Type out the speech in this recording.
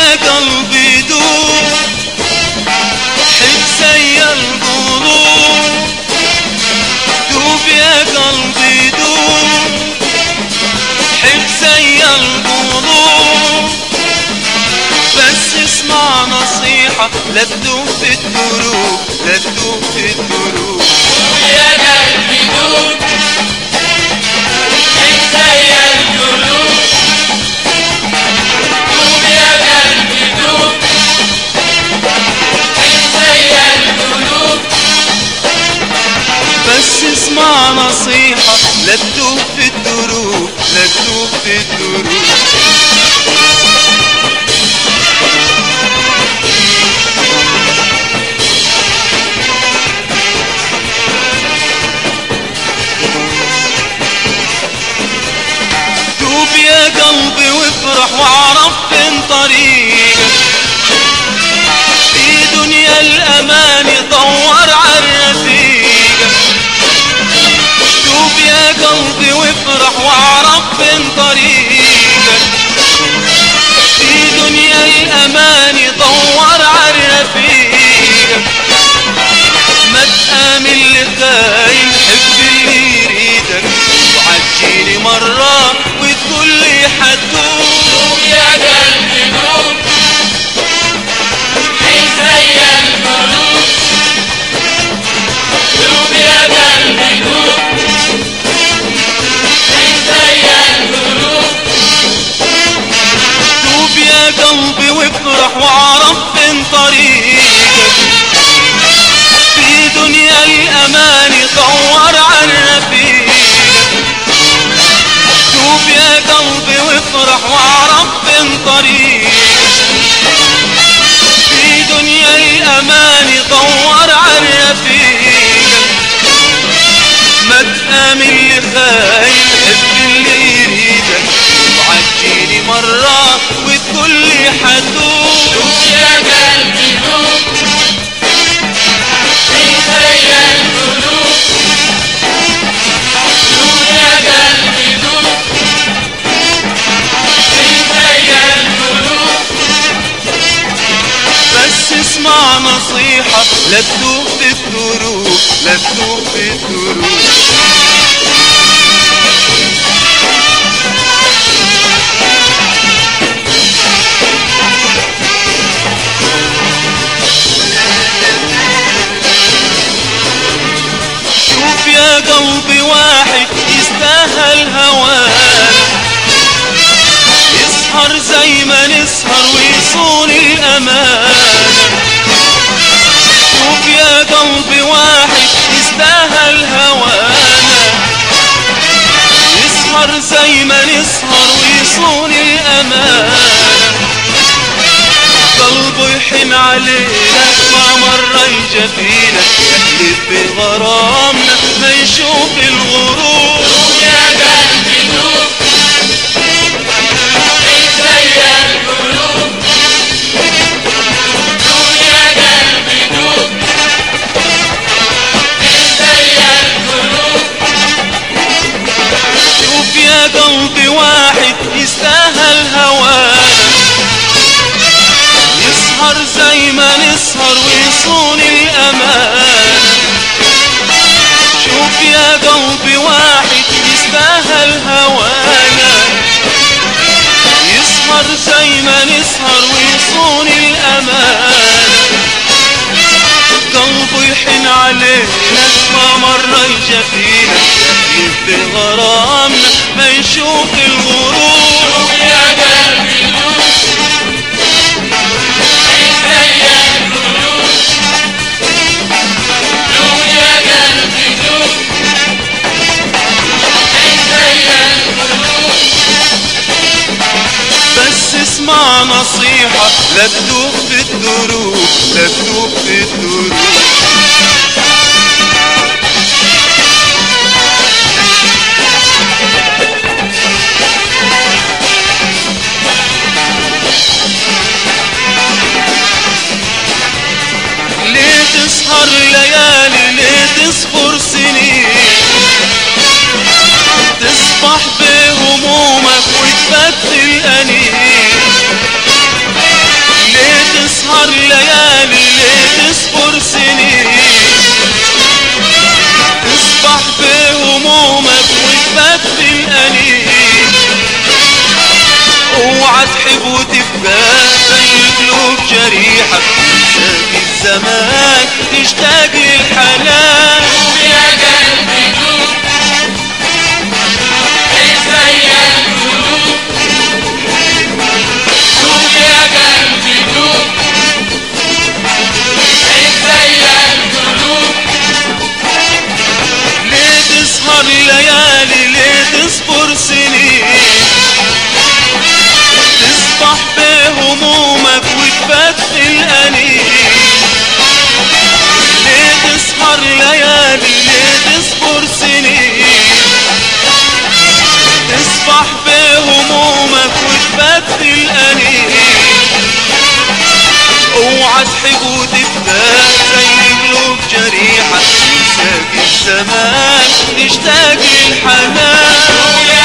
يا قلبي دوب حب زي القلوب دوب يا قلبي دوب حب زي القلوب بس اسمع نصيحة لا تدوب في الدروب لا تدوب في الدروب يا قلبي دوب انت يا القلوب دوب يا قلبي دوب انت يا القلوب بس اسمع نصيحة لا تدوب في الدروب لا تدوب في الدروب دوب يا قلبي وافرح واعرف فين طريقك في دنيا الامان دور على الرفيق دوب يا قلبي وافرح واعرف فين طريقك في دنيا الامان دور على الرفيق ما تآمن لخاين حب اللي يريدك وعجيني مرة وتقول لي حدوب دوب يا قلبي دوب انت يا القلوب دوب يا قلبي دوب انت يا القلوب دوب يا قلبي وافرح واعرف فين طريقك في دنيا الامان دور على الرفيق دوب يا قلبي وافرح واعرف فين طريقك في دنيا الامان دور على الرفيق ما تآمن لخاين حب اللي يريدك وعجيني مرة وتقول لي حدوب دوب يا قلبي دوب انت يا القلوب دوب يا قلبي دوب انت يا القلوب بس اسمع نصيحة لا تدوب في الدروب لا تدوب في الدروب شوف يا قلبي واحد يستاهل هوانا يسهر زي ما نسهر ويصون الأمانة شوف يا قلبي واحد يستاهل هوانا يسهر زي ما نسهر ويصون الأمانة قلبه يحن علينا ما مرة يجفينا يحلف بغرامنا ما يشوف الغرور دوب يا قلبي دوب انت يا القلوب دوب يا قلبي دوب انت يا القلوب شوف يا قلبي واحد يستاهل هوانا يسهر زي ما نسهر ويصون الأمان شوف يا قلبي واحد يستاهل هوانا يسهر زي ما نسهر ويصون الأمان قلبه يحن علينا ما مرة يجفينا يحلف بغرامنا ما يشوف الغرور دوب يا قلبي دوب انت يا القلوب دوب يا قلبي دوب انت يا القلوب بس اسمع نصيحة لا تدوب في الدروب لا تدوب في الدروب ليه تسهر ليالي ليه تصبر سنين تصبح بهمومك وتبدل أنين تبقى زي قلوب جريحة تنساك الزمان تشتاق للحنان يا قلبي دوب عيش زي القلوب دوب يا قلبي دوب عيش زي القلوب ليه تسهر ليالي ليه تصبر سنين تصبح بهمومك وتبات في الأنين ليه تسهر ليالي ليه تصبر سنين تصبح بهمومك وتبات في الأنين اوعى تحب وتبقى زي قلوب جريحة تنساك الزمان تشتاق للحنان